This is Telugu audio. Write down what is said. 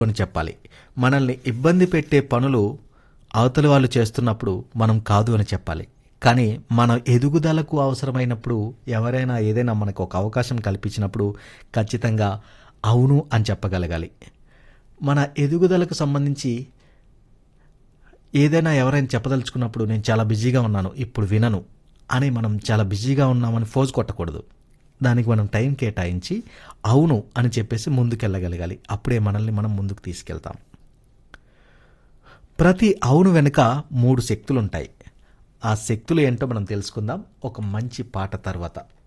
అని చెప్పాలి మనల్ని ఇబ్బంది పెట్టే పనులు అవతలి వాళ్ళు చేస్తున్నప్పుడు మనం కాదు అని చెప్పాలి కానీ మన ఎదుగుదలకు అవసరమైనప్పుడు ఎవరైనా ఏదైనా మనకు ఒక అవకాశం కల్పించినప్పుడు ఖచ్చితంగా అవును అని చెప్పగలగాలి మన ఎదుగుదలకు సంబంధించి ఏదైనా ఎవరైనా చెప్పదలుచుకున్నప్పుడు నేను చాలా బిజీగా ఉన్నాను ఇప్పుడు వినను అని మనం చాలా బిజీగా ఉన్నామని ఫోజ్ కొట్టకూడదు దానికి మనం టైం కేటాయించి అవును అని చెప్పేసి ముందుకెళ్ళగలగాలి అప్పుడే మనల్ని మనం ముందుకు తీసుకెళ్తాం ప్రతి అవును వెనుక మూడు శక్తులు ఉంటాయి ఆ శక్తులు ఏంటో మనం తెలుసుకుందాం ఒక మంచి పాట తర్వాత